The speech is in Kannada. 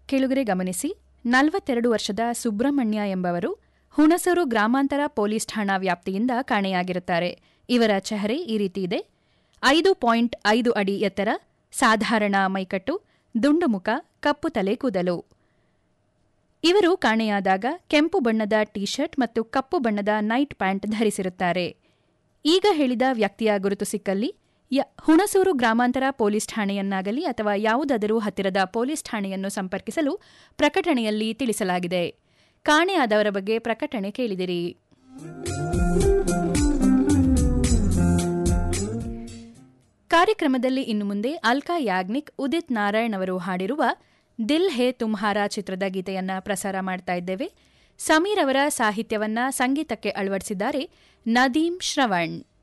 ಕೆಳಗರೆ ಗಮನಿಸಿ ನಲವತ್ತೆರಡು ವರ್ಷದ ಸುಬ್ರಹ್ಮಣ್ಯ ಎಂಬವರು ಹುಣಸೂರು ಗ್ರಾಮಾಂತರ ಪೊಲೀಸ್ ಠಾಣಾ ವ್ಯಾಪ್ತಿಯಿಂದ ಕಾಣೆಯಾಗಿರುತ್ತಾರೆ ಇವರ ಚೆಹರೆ ಈ ರೀತಿ ಇದೆ ಐದು ಪಾಯಿಂಟ್ ಐದು ಅಡಿ ಎತ್ತರ ಸಾಧಾರಣ ಮೈಕಟ್ಟು ದುಂಡು ಮುಖ ಕಪ್ಪು ತಲೆ ಕೂದಲು ಇವರು ಕಾಣೆಯಾದಾಗ ಕೆಂಪು ಬಣ್ಣದ ಟೀ ಶರ್ಟ್ ಮತ್ತು ಕಪ್ಪು ಬಣ್ಣದ ನೈಟ್ ಪ್ಯಾಂಟ್ ಧರಿಸಿರುತ್ತಾರೆ ಈಗ ಹೇಳಿದ ವ್ಯಕ್ತಿಯ ಗುರುತು ಸಿಕ್ಕಲ್ಲಿ ಯ- ಹುಣಸೂರು ಗ್ರಾಮಾಂತರ ಪೊಲೀಸ್ ಠಾಣೆಯನ್ನಾಗಲಿ ಅಥವಾ ಯಾವುದಾದರೂ ಹತ್ತಿರದ ಪೊಲೀಸ್ ಠಾಣೆಯನ್ನು ಸಂಪರ್ಕಿಸಲು ಪ್ರಕಟಣೆಯಲ್ಲಿ ತಿಳಿಸಲಾಗಿದೆ ಕಾಣೆಯಾದವರ ಬಗ್ಗೆ ಪ್ರಕಟಣೆ ಕೇಳಿದಿರಿ ಕಾರ್ಯಕ್ರಮದಲ್ಲಿ ಇನ್ನು ಮುಂದೆ ಅಲ್ಕಾ ಯಾಗ್ನಿಕ್ ಉದಿತ್ ನಾರಾಯಣ್ ಅವರು ಹಾಡಿರುವ ದಿಲ್ ಹೇ ತುಮ್ಹಾರ ಚಿತ್ರದ ಗೀತೆಯನ್ನ ಪ್ರಸಾರ ಮಾಡ್ತಾ ಇದ್ದೇವೆ ಸಮೀರ್ ಅವರ ಸಾಹಿತ್ಯವನ್ನ ಸಂಗೀತಕ್ಕೆ ಅಳವಡಿಸಿದ್ದಾರೆ ನದೀಂ ಶ್ರವಣ್